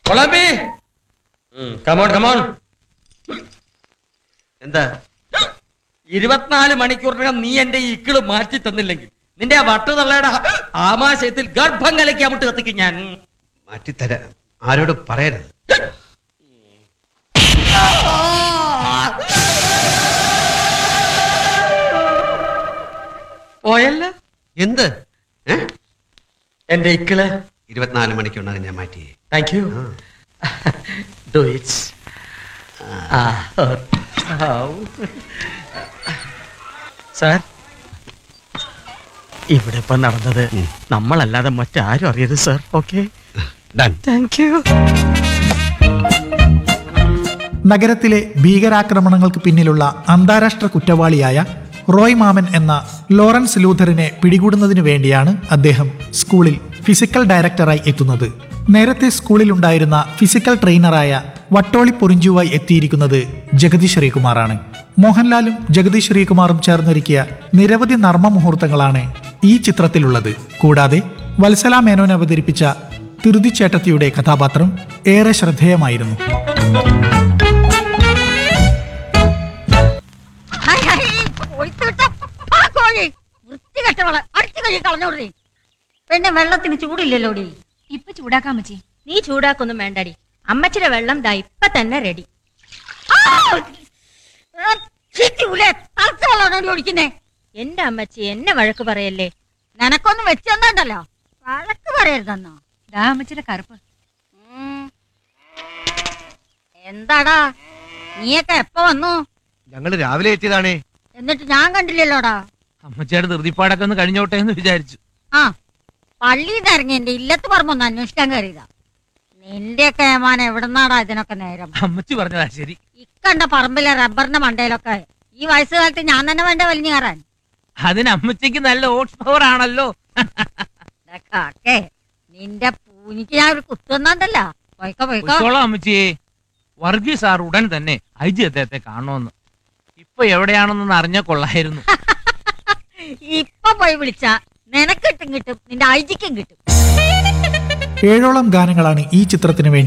കൊളാമ്പി come on come on എന്താ ഇരുപത്തിനാല് മണിക്കൂറിനകം നീ എന്റെ ഈ ഇക്കിള് മാറ്റി തന്നില്ലെങ്കിൽ നിന്റെ ആ വട്ടുതള്ളയുടെ ആമാശയത്തിൽ ഗർഭം കലക്കി അമിട്ട് കത്തിക്കും ഞാൻ മാറ്റിത്തരാ ആരോട് പറയരുത് പോയല്ല എന്ത് ഏ എന്റെ ഇക്കിള് ഇരുപത്തിനാല് മണിക്കൂറിനകം ഞാൻ മാറ്റി thank you do it's sir ഇവിടെ ഇപ്പൊ നടന്നത് നമ്മളല്ലാതെ മറ്റാരും അറിയരുത് sir okay done thank you നഗരത്തിലെ ഭീകരാക്രമണങ്ങൾക്ക് പിന്നിലുള്ള അന്താരാഷ്ട്ര കുറ്റവാളിയായ റോയ് മാമൻ എന്ന ലോറൻസ് ലൂഥറിനെ പിടികൂടുന്നതിനു വേണ്ടിയാണ് അദ്ദേഹം സ്കൂളിൽ ഫിസിക്കൽ ഡയറക്ടറായി എത്തുന്നത് നേരത്തെ സ്കൂളിലുണ്ടായിരുന്ന ഫിസിക്കൽ ട്രെയിനറായ വട്ടോളി പൊറിഞ്ചുവായി എത്തിയിരിക്കുന്നത് ജഗതി ശ്രീകുമാറാണ് മോഹൻലാലും ജഗതി ശ്രീകുമാറും ചേർന്നൊരുക്കിയ നിരവധി നർമ്മ മുഹൂർത്തങ്ങളാണ് ഈ ചിത്രത്തിലുള്ളത് കൂടാതെ വത്സല മേനോൻ അവതരിപ്പിച്ച തിരുതിച്ചേട്ടത്തിയുടെ കഥാപാത്രം ഏറെ ശ്രദ്ധേയമായിരുന്നു ഹായ് ഹായ് കൊഴുത്തുവിട്ട ആ കോഴി വൃത്തികെട്ടവള് അടിച്ചു കഴി കളഞ്ഞോടി പിന്നെ വെള്ളത്തിന് ചൂടില്ലല്ലോടി ഇപ്പൊ ചൂടാക്കാമച്ചി നീ ചൂടാക്കൊന്നും വേണ്ടടി അമ്മച്ചിയുടെ വെള്ളം ദാ ഇപ്പൊ തന്നെ റെഡി ഓടിക്കുന്നേ എന്റെ അമ്മച്ചി എന്നെ വഴക്ക് പറയല്ലേ നിനക്കൊന്നും വെച്ച് തന്നണ്ടല്ലോ വഴക്ക് പറയരുതെന്നോ ദാ അമ്മച്ചിയുടെ കറുപ്പ് ഉം. എന്താടാ നീയൊക്കെ എപ്പോ വന്നു ഞങ്ങള് രാവിലെ എത്തിയതാണേ എന്നിട്ട് ഞാൻ കണ്ടില്ലല്ലോടാ അമ്മച്ചിയുടെ ധൃതിപ്പാടൊക്കെ ഒന്ന് കഴിഞ്ഞോട്ടെ എന്ന് വിചാരിച്ചു ആ പള്ളിയിൽ നിന്ന് ഇറങ്ങി എന്റെ ഇല്ലത്ത് പറമ്പൊന്ന് അന്വേഷിക്കാൻ കയറിയതാ നിന്റെയൊക്കെ ഏമാൻ എവിടുന്നാടാ ഇതിനൊക്കെ നേരം അമ്മച്ചി പറഞ്ഞതാ ശരി ഇക്കണ്ട പറമ്പിലെ റബ്ബറിന്റെ മണ്ടയിലൊക്കെ ഈ വയസ്സുകാലത്ത് ഞാൻ തന്നെ വേണ്ട വലിഞ്ഞു കയറാൻ അതിന് അമ്മച്ചിക്ക് നല്ല ഓട്സ് പവർ ആണല്ലോ കാക്കേ നിന്റെ പൂനിക്ക് ഞാൻ ഒരു കുത്തുന്നതല്ല പോയിക്കോ പോയിക്കോ ഉച്ചോളം അമ്മച്ചിയെ വർഗീസ് സാർ ഉടൻ തന്നെ ഐ ജി അദ്ദേഹത്തെ കാണണമെന്ന് ഇപ്പൊ എവിടെയാണെന്നൊന്ന് അറിഞ്ഞ കൊള്ളായിരുന്നു ഇപ്പൊ പോയി വിളിച്ച നിനക്കിട്ടും കിട്ടും നിന്റെ ഐജിക്കും കിട്ടും ഏഴോളം ഗാനങ്ങളാണ് ഈ ചിത്രത്തിന് വേണ്ടി